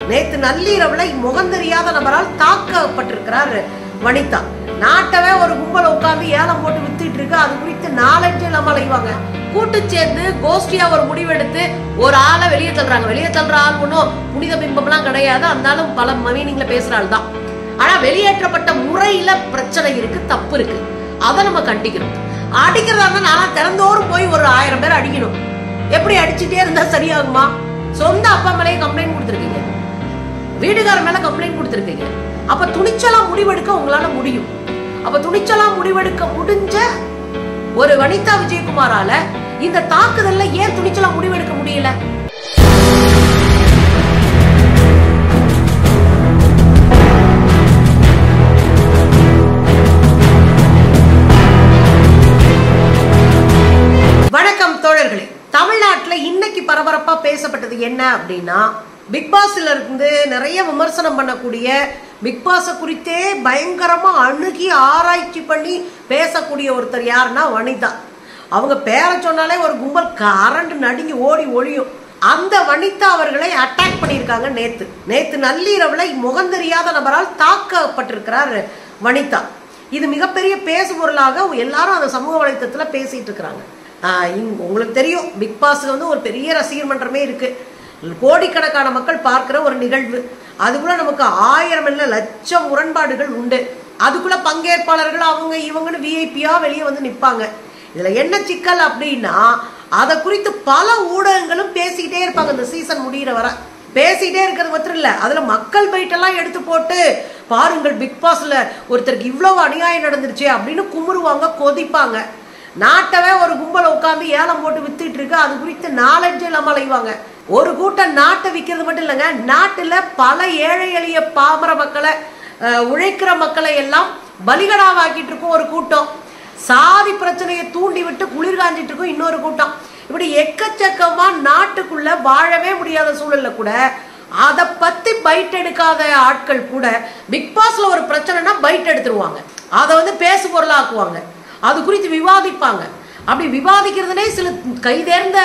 நேத்து நள்ளிரவுல முகந்தெரியாத நபரால் தாக்கப்பட்டிருக்கிறார் வனிதா நாட்டவே ஒரு கும்பல் உட்கார்ந்து ஏலம் போட்டு வித்துட்டு இருக்கு அது குறித்து நாலஞ்சு இல்லாம அலைவாங்க கூட்டு சேர்ந்து கோஷ்டியா ஒரு முடிவெடுத்து ஒரு ஆளை வெளியே தள்ளுறாங்க வெளியே தள்ளுற ஆள் ஒன்றும் புனித பிம்பம்லாம் கிடையாது அந்தாலும் பல மீனிங்ல பேசுற ஆள் தான் ஆனா வெளியேற்றப்பட்ட முறையில பிரச்சனை இருக்கு தப்பு இருக்கு அதை நம்ம கண்டிக்கணும் அடிக்கிறதா இருந்தா நான் திறந்தோறும் போய் ஒரு ஆயிரம் பேர் அடிக்கணும் எப்படி அடிச்சுட்டே இருந்தா சரியாகுமா சொந்த அப்பா மேலேயே கம்ப்ளைண்ட் கொடுத்துருக்கீங்க வீடுகார மேல கம்ப்ளைண்ட் கொடுத்துருக்கீங்க அப்ப துணிச்சலா முடிவெடுக்க உங்களால முடியும் அப்ப துணிச்சலா முடிவெடுக்க முடிஞ்ச ஒரு வனிதா விஜயகுமாரால இந்த தாக்குதல்ல ஏன் துணிச்சலா முடிவெடுக்க முடியல வணக்கம் தோழர்களே தமிழ்நாட்டுல இன்னைக்கு பரபரப்பா பேசப்பட்டது என்ன அப்படின்னா பிக் பாஸ்ல இருந்து நிறைய விமர்சனம் பண்ணக்கூடிய பிக் பாஸ குறித்தே பயங்கரமா அணுகி ஆராய்ச்சி பண்ணி பேசக்கூடிய ஒருத்தர் யாருன்னா வனிதா அவங்க பேரை சொன்னாலே ஒரு கும்பல் கரண்டு நடுங்கி ஓடி ஒழியும் அந்த வனிதா அவர்களை அட்டாக் பண்ணியிருக்காங்க நேத்து நேத்து நள்ளிரவுல முகந்தெரியாத நபரால் தாக்கப்பட்டிருக்கிறார் வனிதா இது மிகப்பெரிய பேசு பொருளாக எல்லாரும் அந்த சமூக வலைத்தளத்துல பேசிட்டு இருக்கிறாங்க ஆஹ் இங்க- உங்களுக்கு தெரியும் பிக் பாஸ்ல வந்து ஒரு பெரிய ரசிகர் மன்றமே இருக்கு கோடிக்கணக்கான மக்கள் பார்க்கிற ஒரு நிகழ்வு அதுக்குள்ள நமக்கு ஆயிரம் இல்ல லட்சம் முரண்பாடுகள் உண்டு அதுக்குள்ள பங்கேற்பாளர்கள் அவங்க இவங்கன்னு விஐபியா வெளியே வந்து நிப்பாங்க இதுல என்ன சிக்கல் அப்படின்னா அதை குறித்து பல ஊடகங்களும் பேசிக்கிட்டே இருப்பாங்க இந்த சீசன் முடியிற வரை பேசிட்டே இருக்கிறது மாத்திரம் இல்ல அதுல மக்கள் பைட்டெல்லாம் எடுத்து போட்டு பாருங்கள் பிக் பாஸ்ல ஒருத்தருக்கு இவ்வளவு அநியாயம் நடந்துருச்சு அப்படின்னு குமுறுவாங்க கொதிப்பாங்க நாட்டவே ஒரு கும்பல் உட்கார்ந்து ஏலம் போட்டு வித்துட்டு இருக்கு அது குறித்து நாலஞ்சு இல்லாம அலைவாங்க ஒரு கூட்டம் நாட்டை விற்கிறது மட்டும் இல்லைங்க நாட்டுல பல ஏழை எளிய பாமர மக்களை அஹ், உழைக்கிற மக்களை எல்லாம் பலிகடாவாக்கிட்டு இருக்கும் ஒரு கூட்டம் சாதி பிரச்சனையை தூண்டி விட்டு குளிர் காஞ்சிட்டு இருக்கும் இன்னொரு கூட்டம் இப்படி எக்கச்சக்கமா நாட்டுக்குள்ள வாழவே முடியாத சூழல்ல கூட அதை பத்தி பைட் எடுக்காத ஆட்கள் கூட பிக் பாஸ்ல ஒரு பிரச்சனைனா பைட் எடுத்துருவாங்க அதை வந்து பேசு பொருளாக்குவாங்க அது குறித்து விவாதிப்பாங்க அப்படி விவாதிக்கிறதுனே சில கைதேர்ந்த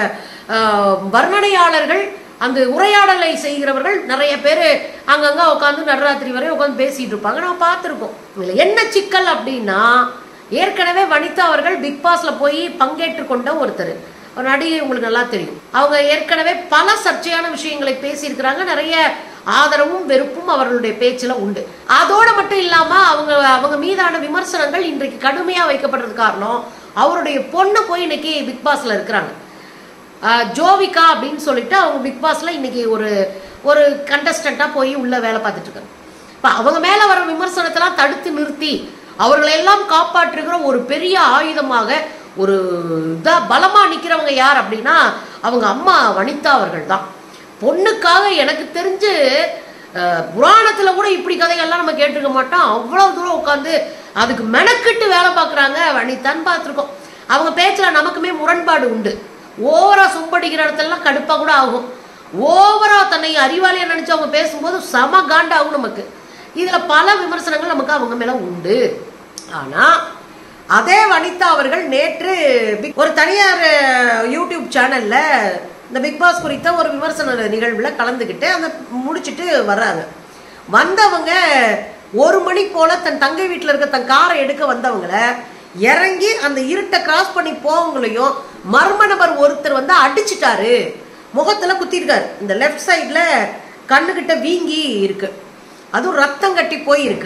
ஆஹ், வர்ணனையாளர்கள் அந்த உரையாடலை செய்கிறவர்கள் நிறைய பேர் அங்கங்க உட்காந்து நடுராத்திரி வரை உட்காந்து பேசிட்டு இருப்பாங்க நம்ம பார்த்துருக்கோம் இதுல என்ன சிக்கல் அப்படின்னா ஏற்கனவே வனிதா அவர்கள் பிக் பாஸ்ல போய் பங்கேற்று கொண்ட ஒருத்தர் ஒரு நடிகை உங்களுக்கு நல்லா தெரியும் அவங்க ஏற்கனவே பல சர்ச்சையான விஷயங்களை பேசியிருக்கிறாங்க நிறைய ஆதரவும் வெறுப்பும் அவர்களுடைய பேச்சுல உண்டு அதோட மட்டும் இல்லாம அவங்க அவங்க மீதான விமர்சனங்கள் இன்றைக்கு கடுமையா வைக்கப்படுறது காரணம் அவருடைய பொண்ணு போய் இன்னைக்கு பிக் பாஸ்ல இருக்கிறாங்க ஆஹ் ஜோவிகா அப்படின்னு சொல்லிட்டு அவங்க பிக் பாஸ்ல இன்னைக்கு ஒரு ஒரு கண்டஸ்டண்டா போய் உள்ள வேலை பார்த்துட்டு இருக்காங்க இப்ப அவங்க மேல வர விமர்சனத்தெல்லாம் தடுத்து நிறுத்தி அவர்களை எல்லாம் காப்பாற்றுகிற ஒரு பெரிய ஆயுதமாக ஒரு இதா பலமா நிக்கிறவங்க யார் அப்படின்னா அவங்க அம்மா வனிதா அவர்கள் தான் பொண்ணுக்காக எனக்கு தெரிஞ்சு அஹ், புராணத்துல கூட இப்படி கதைகள்லாம் நம்ம கேட்டிருக்க மாட்டோம் அவ்வளவு தூரம் உட்காந்து அதுக்கு மெனக்கிட்டு வேலை பார்க்குறாங்க வனிதான்னு பார்த்துருக்கோம் அவங்க பேச்சுல நமக்குமே முரண்பாடு உண்டு ஓவரா சும்படிக்கிற இடத்துலலாம் கடுப்பா கூட ஆகும் ஓவரா தன்னை அறிவாளியா நினைச்சு அவங்க பேசும்போது சம காண்டாகும் நமக்கு இதுல பல விமர்சனங்கள் நமக்கு அவங்க மேல உண்டு ஆனா அதே வனிதா அவர்கள் நேற்று big- ஒரு தனியார் அஹ், யூடியூப் சேனல்ல இந்த பிக் பாஸ் குறித்த ஒரு விமர்சன நிகழ்வுல கலந்துக்கிட்டு அந்த முடிச்சிட்டு வர்றாங்க வந்தவங்க ஒரு மணி போல தன் தங்கை வீட்டில் இருக்க தன் காரை எடுக்க வந்தவங்கள இறங்கி அந்த இருட்டை கிராஸ் பண்ணி போவங்களையும் மர்ம நபர் ஒருத்தர் வந்து அடிச்சிட்டாரு முகத்துல குத்திருக்காரு இந்த லெஃப்ட் சைடுல கண்ணுகிட்ட வீங்கி இருக்கு அதுவும் ரத்தம் கட்டி போய் இருக்கு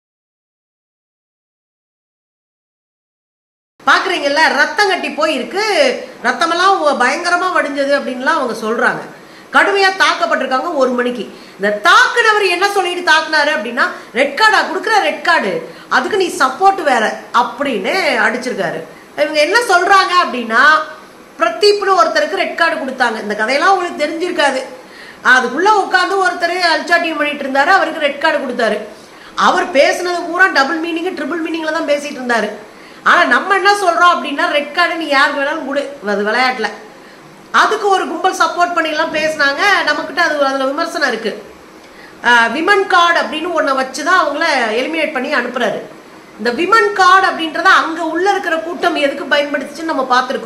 பாக்குறீங்கல்ல ரத்தம் கட்டி போயிருக்கு ரத்தமெல்லாம் உ- பயங்கரமா வடிஞ்சது அப்படின்லாம் அவங்க சொல்றாங்க கடுமையா தாக்கப்பட்டிருக்காங்க ஒரு மணிக்கு இந்த தாக்குனவர் என்ன சொல்லிட்டு தாக்குனாரு அப்படின்னா ரெட் கார்டா கொடுக்குற ரெட் கார்டு அதுக்கு நீ சப்போர்ட் வேற அப்படின்னு அடிச்சிருக்காரு இவங்க என்ன சொல்றாங்க அப்படின்னா பிரதீப்னு ஒருத்தருக்கு ரெட் கார்டு கொடுத்தாங்க இந்த கதையெல்லாம் உங்களுக்கு தெரிஞ்சிருக்காது அதுக்குள்ள உட்காந்து ஒருத்தர் அல்சாட்டியம் பண்ணிட்டு இருந்தாரு அவருக்கு ரெட் கார்டு கொடுத்தாரு அவர் பேசுனது பூரா டபுள் மீனிங் ட்ரிபிள் மீனிங்ல தான் பேசிட்டு இருந்தாரு ஆனா நம்ம என்ன சொல்றோம் அப்படின்னா ரெட் கார்டு நீ யாருக்கு வேணாலும் கொடு அது விளையாட்டுல அதுக்கு ஒரு கும்பல் சப்போர்ட் பண்ணிலாம் பேசுனாங்க நம்மக்கிட்ட அது அதுல விமர்சனம் இருக்கு விமன் கார்டு அப்படின்னு ஒன்றை வச்சு தான் அவங்கள எலிமினேட் பண்ணி அனுப்புறாரு இந்த விமன் கார்டு அப்படின்றத அங்க உள்ள இருக்கிற கூட்டம் எதுக்கு பயன்படுத்துச்சுன்னு நம்ம பார்த்துருக்கோம்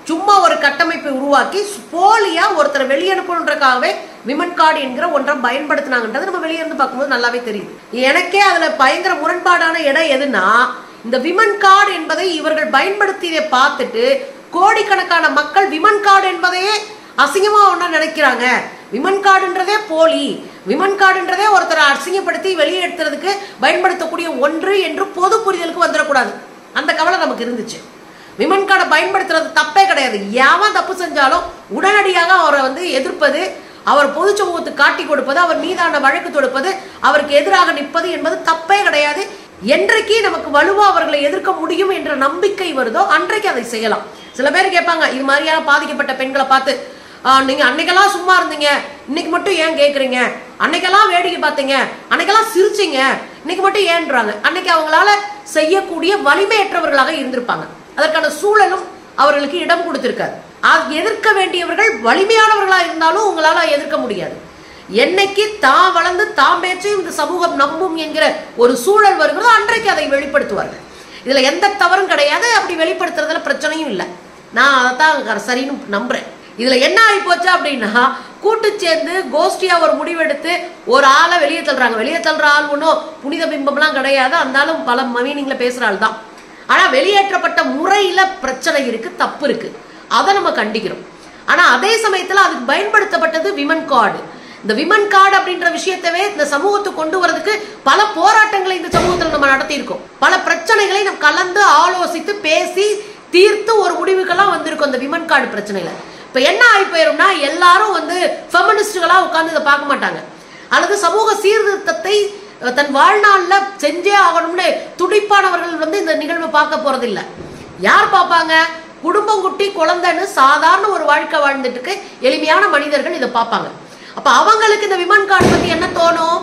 சும்மா ஒரு கட்டமைப்பை உருவாக்கி போலியா ஒருத்தரை வெளியனுப்பணுன்றக்காகவே விமன் கார்டு என்கிற ஒன்றை பயன்படுத்தினாங்கன்றது நம்ம வெளியே இருந்து பார்க்கும்போது நல்லாவே தெரியுது எனக்கே அதுல பயங்கர முரண்பாடான இடம் எதுனா இந்த விமன் கார்டு என்பதை இவர்கள் பயன்படுத்தியதை பார்த்துட்டு கோடிக்கணக்கான மக்கள் விமன் கார்டு என்பதையே அசிங்கமா ஒன்றா நினைக்கிறாங்க விமன் கார்டுன்றதே போலி விமன் கார்டுன்றதே ஒருத்தரை அசிங்கப்படுத்தி வெளியே எடுத்துறதுக்கு பயன்படுத்தக்கூடிய ஒன்று என்று பொது புரிதலுக்கு வந்துடக்கூடாது அந்த கவலை நமக்கு இருந்துச்சு விமன் கார்டை பயன்படுத்துறது தப்பே கிடையாது எவன் தப்பு செஞ்சாலும் உடனடியாக அவரை வந்து எதிர்ப்பது அவர் பொது சமூகத்துக்கு காட்டி கொடுப்பது அவர் மீதான வழக்கு தொடுப்பது அவருக்கு எதிராக நிற்பது என்பது தப்பே கிடையாது என்றைக்கு நமக்கு வலுவா அவர்களை எதிர்க்க முடியும் என்ற நம்பிக்கை வருதோ அன்றைக்கு அதை செய்யலாம் சில பேர் கேட்பாங்க இது மாதிரியான பாதிக்கப்பட்ட பெண்களை பார்த்து "ஆ, நீங்க அன்னைக்கெல்லாம் சும்மா இருந்தீங்க இன்னைக்கு மட்டும் ஏன் கேக்குறீங்க அன்னைக்கெல்லாம் வேடிக்கை பார்த்தீங்க அன்னைக்கெல்லாம் சிரிச்சீங்க இன்னைக்கு மட்டும் ஏன்றாங்க அன்னைக்கு அவங்களால செய்யக்கூடிய வலிமையற்றவர்களாக இருந்திருப்பாங்க அதற்கான சூழலும் அவர்களுக்கு இடம் கொடுத்திருக்காது அது எதிர்க்க வேண்டியவர்கள் வலிமையானவர்களா இருந்தாலும் உங்களால எதிர்க்க முடியாது என்னைக்கு தான் வளர்ந்து தாம் பேச்சையும் இந்த சமூகம் நம்பும் என்கிற ஒரு சூழல் வருகிறதோ அன்றைக்கு அதை வெளிப்படுத்துவார்கள் இதுல எந்த தவறும் கிடையாது அப்படி வெளிப்படுத்துறதுல பிரச்சனையும் இல்லை நான் அதைத்தான் சரின்னு நம்புறேன் இதுல என்ன ஆகி போச்சு அப்படின்னா கூட்டு சேர்ந்து கோஷ்டியா ஒரு முடிவெடுத்து ஒரு ஆளை வெளியே தள்ளுறாங்க வெளியே தள்ளுற ஆள் ஒன்றும் புனித பிம்பம்லாம் கிடையாது அந்த ஆளும் பல மீனிங்ல பேசுற ஆள் தான் ஆனா வெளியேற்றப்பட்ட முறையில பிரச்சனை இருக்கு தப்பு இருக்கு அதை நம்ம கண்டிக்கிறோம் ஆனா அதே சமயத்துல அதுக்கு பயன்படுத்தப்பட்டது விமன் கார்டு இந்த விமன் கார்டு அப்படின்ற விஷயத்தவே இந்த சமூகத்துக்கு கொண்டு வரதுக்கு பல போராட்டங்களை இந்த சமூகத்தில் நம்ம நடத்தியிருக்கோம் பல பிரச்சனைகளை நம்ம கலந்து ஆலோசித்து பேசி தீர்த்து ஒரு முடிவுக்கெல்லாம் வந்திருக்கோம் இந்த விமன் கார்டு பிரச்சனையில இப்ப என்ன ஆகி போயிரும்னா எல்லாரும் வந்து ஃபெமினிஸ்டுகளா உட்கார்ந்து இதை பார்க்க மாட்டாங்க அல்லது சமூக சீர்திருத்தத்தை அஹ், தன் வாழ்நாள்ல செஞ்சே ஆகணும்னு துடிப்பானவர்கள் வந்து இந்த நிகழ்வை பார்க்க போறதில்ல யார் பார்ப்பாங்க குடும்பம் குட்டி குழந்தைன்னு சாதாரண ஒரு வாழ்க்கை வாழ்ந்துட்டு இருக்க எளிமையான மனிதர்கள் இதை பார்ப்பாங்க அப்ப அவங்களுக்கு இந்த விமன் கார்டு பத்தி என்ன தோணும்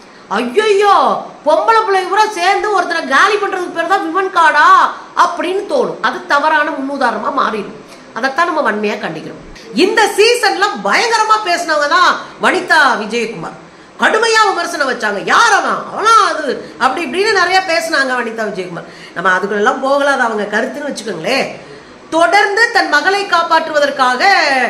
ஐயோ பொம்பளை பிள்ளை பூரா சேர்ந்து ஒருத்தரை காலி பண்றதுக்கு பேர் தான் விமன் கார்டா அப்படின்னு தோணும் அது தவறான முன்னுதாரணமா மாறிடும் அதைத்தான் நம்ம வன்மையா கண்டிக்கிறோம் இந்த சீசன்ல பயங்கரமா பேசினவங்க தான் வனிதா விஜயகுமார் கடுமையா விமர்சனம் வச்சாங்க யார் அவன் அவனா அது அப்படி இப்படின்னு நிறைய பேசினாங்க வனிதா விஜயகுமார் நம்ம அதுக்குள்ளெல்லாம் போகல அது அவங்க கருத்துன்னு வச்சுக்கோங்களேன் தொடர்ந்து தன் மகளை காப்பாற்றுவதற்காக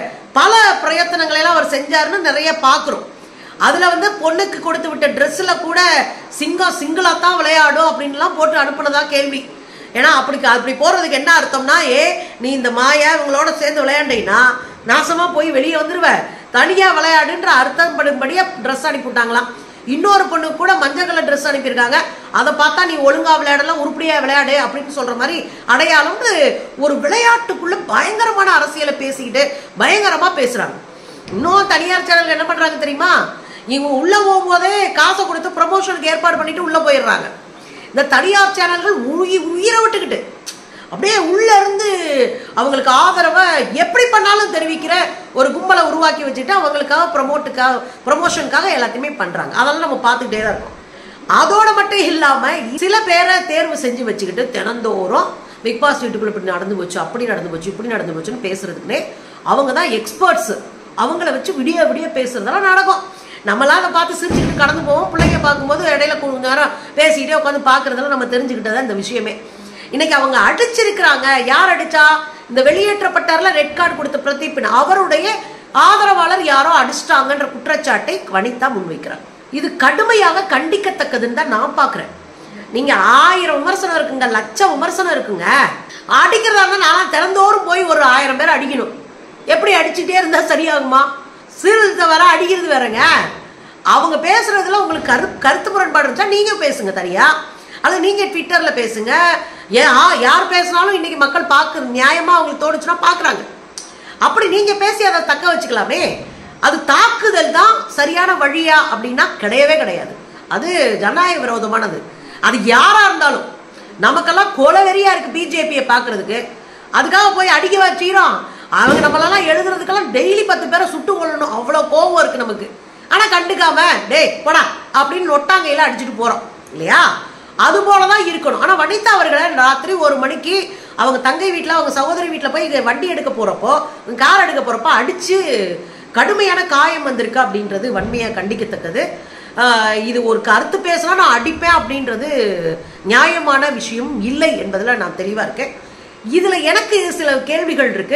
பல பிரயத்தனங்களை எல்லாம் அவர் செஞ்சாருன்னு நிறைய பார்க்கிறோம் அதுல வந்து பொண்ணுக்கு கொடுத்து விட்ட ட்ரெஸ்ல கூட சிங்கம் சிங்கிளா தான் விளையாடும் அப்படின்லாம் போட்டு அனுப்புனதா கேள்வி ஏன்னா அப்படி அப்படி போறதுக்கு என்ன அர்த்தம்னா ஏ நீ இந்த மாயா இவங்களோட சேர்ந்து விளையாண்டீங்கன்னா நாசமா போய் வெளியே வந்துருவ தனியா விளையாடுன்ற அர்த்தம் படும்படியா ட்ரெஸ் அனுப்பிவிட்டாங்களாம் இன்னொரு பொண்ணு கூட மஞ்சள் கலர் ட்ரெஸ் அனுப்பியிருக்காங்க அதை பார்த்தா நீ ஒழுங்கா விளையாடலாம் உருப்படியா விளையாடு அப்படின்னு சொல்ற மாதிரி அடையாளம்னு ஒரு விளையாட்டுக்குள்ள பயங்கரமான அரசியலை பேசிக்கிட்டு பயங்கரமா பேசுறாங்க இன்னும் தனியார் சேனல் என்ன பண்றாங்க தெரியுமா இவங்க உள்ள போகும்போதே காசை கொடுத்து ப்ரமோஷனுக்கு ஏற்பாடு பண்ணிட்டு உள்ள போயிடுறாங்க இந்த தனியார் சேனல்கள் உயி உயிரை விட்டுக்கிட்டு அப்படியே உள்ள இருந்து அவங்களுக்கு ஆதரவை எப்படி பண்ணாலும் தெரிவிக்கிற ஒரு கும்பலை உருவாக்கி வச்சுட்டு அவங்களுக்காக ப்ரமோட்டுக்காக ப்ரமோஷனுக்காக எல்லாத்தையுமே பண்றாங்க அதெல்லாம் நம்ம பார்த்துக்கிட்டே தான் இருக்கோம் அதோட மட்டும் இல்லாம சில பேரை தேர்வு செஞ்சு வச்சுக்கிட்டு தினந்தோறும் பிக் பாஸ் வீட்டுக்குள்ள இப்படி நடந்து போச்சு அப்படி நடந்து போச்சு இப்படி நடந்து போச்சுன்னு பேசுறதுக்குன்னே அவங்க தான் எக்ஸ்பர்ட்ஸ் அவங்கள வச்சு விடிய விடிய பேசுறதெல்லாம் நடக்கும் நம்மளாம் அதை பார்த்து சிரிச்சுக்கிட்டு கடந்து போவோம் பிள்ளைங்க பார்க்கும்போது இடையில கொஞ்ச நேரம் பேசிக்கிட்டே உட்காந்து பார்க்கறதெல்லாம் நம்ம தெரிஞ்சுக்கிட்டதான் இந்த விஷயமே இன்னைக்கு அவங்க அடிச்சிருக்கிறாங்க யார் அடிச்சா இந்த வெளியேற்றப்பட்டார்ல ரெட் கார்டு கொடுத்த பிரதீப் அவருடைய ஆதரவாளர் யாரோ அடிச்சிட்டாங்கன்ற குற்றச்சாட்டை வனிதா முன்வைக்கிறார் இது கடுமையாக கண்டிக்கத்தக்கதுன்னு தான் நான் பார்க்கிறேன் நீங்க ஆயிரம் விமர்சனம் இருக்குங்க லட்சம் விமர்சனம் இருக்குங்க அடிக்கிறதா இருந்தா நான் திறந்தோறும் போய் ஒரு ஆயிரம் பேர் அடிக்கணும் எப்படி அடிச்சுட்டே இருந்தா சரியாகுமா சீர்திருத்த வர அடிக்கிறது வேறங்க அவங்க பேசுறதுல உங்களுக்கு கரு கருத்து முரண்பாடு இருந்துச்சா நீங்க பேசுங்க தனியா அது நீங்க ட்விட்டர்ல பேசுங்க ஏன் ஆ, யார் பேசினாலும் இன்னைக்கு மக்கள் பார்க்க நியாயமா அவங்களுக்கு தோணுச்சுன்னா பாக்குறாங்க அப்படி நீங்க பேசி அதை தக்க வச்சுக்கலாமே அது தாக்குதல் தான் சரியான வழியா அப்படின்னா கிடையவே கிடையாது அது ஜனநாயக விரோதமானது அது யாரா இருந்தாலும் நமக்கெல்லாம் கொலவெறியா இருக்கு பிஜேபியை பார்க்கிறதுக்கு அதுக்காக போய் அடிக்க வச்சிரும் அவங்க நம்மளெல்லாம் எழுதுறதுக்கெல்லாம் டெய்லி பத்து பேரை சுட்டு கொள்ளணும் அவ்வளோ கோவம் இருக்கு நமக்கு ஆனா கண்டுக்காம டேய் போடா அப்படின்னு நொட்டாங்கையில அடிச்சுட்டு போறோம் இல்லையா அது போலதான் இருக்கணும் ஆனா வனிதா அவர்களை ராத்திரி ஒரு மணிக்கு அவங்க தங்கை வீட்ல அவங்க சகோதரி வீட்ல போய் இங்க வண்டி எடுக்க போறப்போ கார் எடுக்க போறப்போ அடிச்சு கடுமையான காயம் வந்திருக்கு அப்படின்றது வன்மையா கண்டிக்கத்தக்கது ஆஹ் இது ஒரு கருத்து பேசினா நான் அடிப்பேன் அப்படின்றது நியாயமான விஷயம் இல்லை என்பதுல நான் தெளிவா இருக்கேன் இதுல எனக்கு சில கேள்விகள் இருக்கு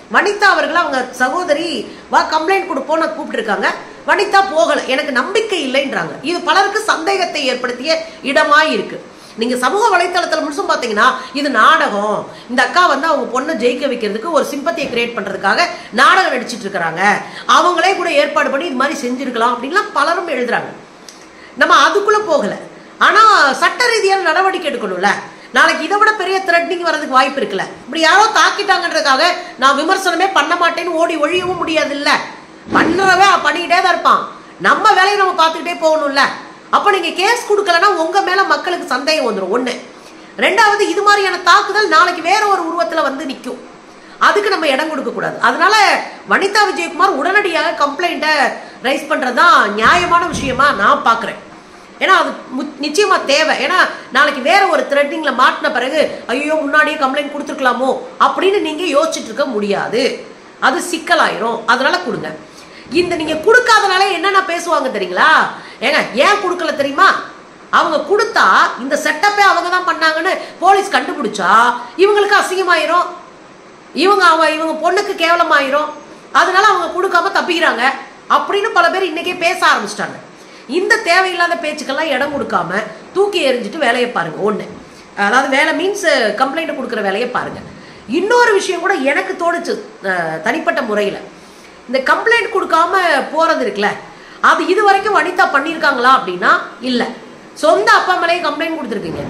வனிதா அவர்கள் அவங்க சகோதரி வா கம்ப்ளைண்ட் கொடுப்போம் நான் கூப்பிட்டுருக்காங்க வனிதா போகல எனக்கு நம்பிக்கை இல்லைன்றாங்க இது பலருக்கு சந்தேகத்தை ஏற்படுத்திய இடமாய் இருக்கு நீங்க சமூக வலைத்தளத்துல முழுசும் பாத்தீங்கன்னா இது நாடகம் இந்த அக்கா வந்து அவங்க பொண்ணை ஜெயிக்க வைக்கிறதுக்கு ஒரு சிம்பத்தியை கிரியேட் பண்றதுக்காக நாடகம் நடிச்சிட்டு இருக்கிறாங்க அவங்களே கூட ஏற்பாடு பண்ணி இது மாதிரி செஞ்சிருக்கலாம் அப்படின்லாம் பலரும் எழுதுறாங்க நம்ம அதுக்குள்ள போகல ஆனா சட்ட ரீதியான நடவடிக்கை எடுக்கணும்ல நாளைக்கு இதை விட பெரிய த்ரெட்னிங் வர்றதுக்கு வாய்ப்பு இருக்குல்ல இப்படி யாரோ தாக்கிட்டாங்கன்றதுக்காக நான் விமர்சனமே பண்ண மாட்டேன்னு ஓடி ஒழியவும் முடியாது இல்ல பண்ணுறவன் பண்ணிக்கிட்டே தான் இருப்பான் நம்ம வேலையை நம்ம பார்த்துக்கிட்டே போகணும்ல அப்போ நீங்க கேஸ் கொடுக்கலன்னா உங்க மேல மக்களுக்கு சந்தேகம் வந்துடும் ஒண்ணு ரெண்டாவது இது மாதிரியான தாக்குதல் நாளைக்கு வேற ஒரு உருவத்துல வந்து நிற்கும் அதுக்கு நம்ம இடம் கொடுக்க கூடாது அதனால வனிதா விஜயகுமார் உடனடியாக கம்ப்ளைண்ட்டை ரைஸ் பண்றதுதான் நியாயமான விஷயமா நான் பார்க்குறேன் ஏன்னா அது மு- நிச்சயமா தேவை ஏன்னா நாளைக்கு வேற ஒரு த்ரெட்டிங்ல மாட்டின பிறகு ஐயோ முன்னாடியே கம்ப்ளைண்ட் கொடுத்துருக்கலாமோ அப்படின்னு நீங்க யோசிச்சுட்டு இருக்க முடியாது அது சிக்கலாயிரும் அதனால கொடுங்க இந்த நீங்க கொடுக்காதனால என்னென்ன பேசுவாங்க தெரியுங்களா ஏங்க ஏன் கொடுக்கல தெரியுமா அவங்க கொடுத்தா இந்த செட்டப்பே அவங்க தான் பண்ணாங்கன்னு போலீஸ் கண்டுபிடிச்சா இவங்களுக்கு அசிங்கமாயிரும் இவங்க அவ இவங்க பொண்ணுக்கு கேவலமாயிரும் அதனால அவங்க கொடுக்காம தப்பிக்கிறாங்க அப்படின்னு பல பேர் இன்னைக்கே பேச ஆரம்பிச்சிட்டாங்க இந்த தேவையில்லாத பேச்சுக்கெல்லாம் இடம் கொடுக்காம தூக்கி எறிஞ்சிட்டு வேலையை பாருங்க ஒண்ணு அதாவது வேலை மீன்ஸ் கம்ப்ளைண்ட் கொடுக்குற வேலையை பாருங்க இன்னொரு விஷயம் கூட எனக்கு தோணுச்சு அஹ், தனிப்பட்ட முறையில் இந்த கம்ப்ளைண்ட் கொடுக்காம போறது இருக்குல்ல அது இது வரைக்கும் வனிதா பண்ணியிருக்காங்களா அப்படின்னா இல்லை சொந்த அப்பா மேலேயே கம்ப்ளைண்ட் கொடுத்துருக்கீங்க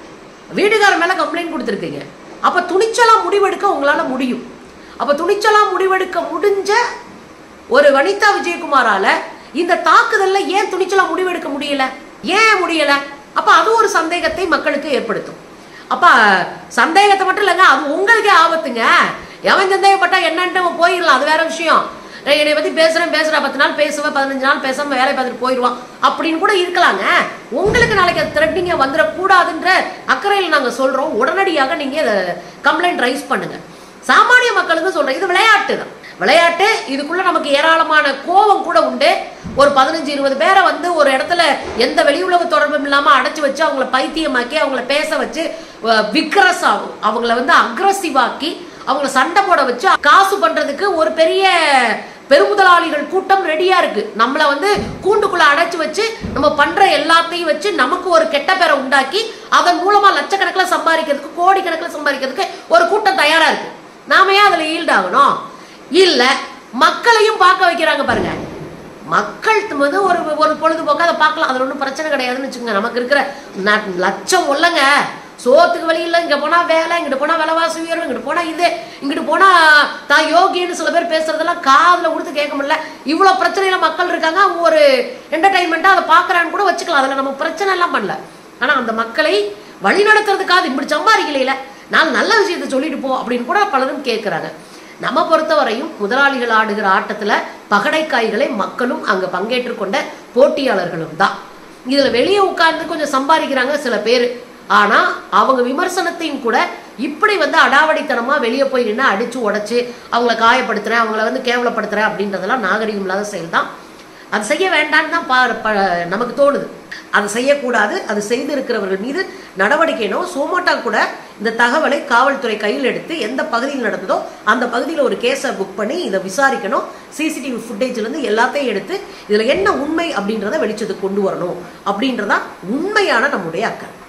வீடுகார மேல கம்ப்ளைண்ட் கொடுத்துருக்கீங்க அப்ப துணிச்சலா முடிவெடுக்க உங்களால முடியும் அப்ப துணிச்சலா முடிவெடுக்க முடிஞ்ச ஒரு வனிதா விஜயகுமாரால இந்த தாக்குதல்ல ஏன் துணிச்சலா முடிவெடுக்க முடியல ஏன் முடியல அப்ப அது ஒரு சந்தேகத்தை மக்களுக்கு ஏற்படுத்தும் அப்ப சந்தேகத்தை மட்டும் இல்லைங்க அது உங்களுக்கே ஆபத்துங்க எவன் சந்தேகப்பட்டா என்னன்ட்டு அவன் போயிடலாம் அது வேற விஷயம் நான் என்னை பத்தி பேசுறேன் பேசுறேன் பத்து நாள் பேசுவேன் பதினஞ்சு நாள் பேசாம வேலையை பார்த்துட்டு போயிடுவான் அப்படின்னு கூட இருக்கலாங்க உங்களுக்கு நாளைக்கு அது த்ரெட்டிங்க வந்துடக்கூடாதுன்ற அக்கறையில் நாங்க சொல்றோம் உடனடியாக நீங்க இதை கம்ப்ளைண்ட் ரைஸ் பண்ணுங்க சாமானிய மக்களுக்கு சொல்றேன் இது விளையாட்டு தான் விளையாட்டு இதுக்குள்ள நமக்கு ஏராளமான கோபம் கூட உண்டு ஒரு பதினஞ்சு இருபது பேரை வந்து ஒரு இடத்துல எந்த வெளியுலக தொடர்பும் இல்லாம அடைச்சு வச்சு அவங்கள பைத்தியமாக்கி அவங்கள பேச வச்சு விக்ரஸ் ஆகும் அவங்கள வந்து அக்ரஸிவாக்கி அவங்கள சண்டை போட வச்சு காசு பண்றதுக்கு ஒரு பெரிய பெருமுதலாளிகள் கூட்டம் ரெடியா இருக்கு நம்மள வந்து கூண்டுக்குள்ள அடைச்சு வச்சு நம்ம பண்ற எல்லாத்தையும் வச்சு நமக்கு ஒரு கெட்ட பேரை உண்டாக்கி அதன் மூலமா லட்சக்கணக்கில் சம்பாதிக்கிறதுக்கு கோடிக்கணக்கில் சம்பாதிக்கிறதுக்கு ஒரு கூட்டம் தயாரா இருக்கு நாம ஏன் அதுல ஈல்ட் ஆகணும் இல்ல மக்களையும் பார்க்க வைக்கிறாங்க பாருங்க மக்கள் வந்து ஒரு ஒரு பொழுதுபோக்கு அதை பார்க்கலாம் அதுல ஒன்றும் பிரச்சனை கிடையாதுன்னு வச்சுக்கோங்க நமக்கு இருக்கிற ந- லட்சம் உள்ளங்க சோத்துக்கு வழி இல்லை இங்க போனா வேலை இங்கிட்டு போனா விலைவாசி உயர்வு இங்கிட்டு போனா இது இங்கிட்டு போனா தான் யோகின்னு சில பேர் பேசுறதெல்லாம் காதுல கொடுத்து கேட்க முடியல இவ்வளவு பிரச்சனையில மக்கள் இருக்காங்க அவங்க ஒரு என்டர்டைன்மெண்ட்டா அதை பார்க்கறான்னு கூட வச்சுக்கலாம் அதுல நம்ம பிரச்சனை எல்லாம் பண்ணல ஆனா அந்த மக்களை வழி நடத்துறதுக்காக இப்படி சம்பாதிக்கலையில நான் நல்ல விஷயத்தை சொல்லிட்டு போ அப்படின்னு கூட பலரும் கேட்கறாங்க நம்ம பொறுத்தவரையும் முதலாளிகள் ஆடுகிற ஆட்டத்துல பகடைக்காய்களை மக்களும் அங்க பங்கேற்று கொண்ட போட்டியாளர்களும் தான் இதுல வெளியே உட்கார்ந்து கொஞ்சம் சம்பாதிக்கிறாங்க சில பேர் ஆனா அவங்க விமர்சனத்தையும் கூட இப்படி வந்து அடாவடித்தனமா வெளியே போய் நின்று அடிச்சு உடைச்சு அவங்கள காயப்படுத்துறேன் அவங்கள வந்து கேவலப்படுத்துறேன் அப்படின்றதெல்லாம் நாகரிகம் இல்லாத செயல் தான் அது செய்ய வேண்டாம்னு தான் பா- ப- நமக்கு தோணுது அது செய்யக்கூடாது அது செய்திருக்கிறவர்கள் மீது நடவடிக்கைனோ சோமாட்டா கூட இந்த தகவலை காவல்துறை கையில் எடுத்து எந்த பகுதியில் நடந்ததோ அந்த பகுதியில் ஒரு கேஸை புக் பண்ணி இதை விசாரிக்கணும் சிசிடிவி ஃபுட்டேஜ்ல இருந்து எல்லாத்தையும் எடுத்து இதுல என்ன உண்மை அப்படின்றத வெளிச்சத்துக்கு கொண்டு வரணும் அப்படின்றதான் உண்மையான நம்முடைய அக்கறை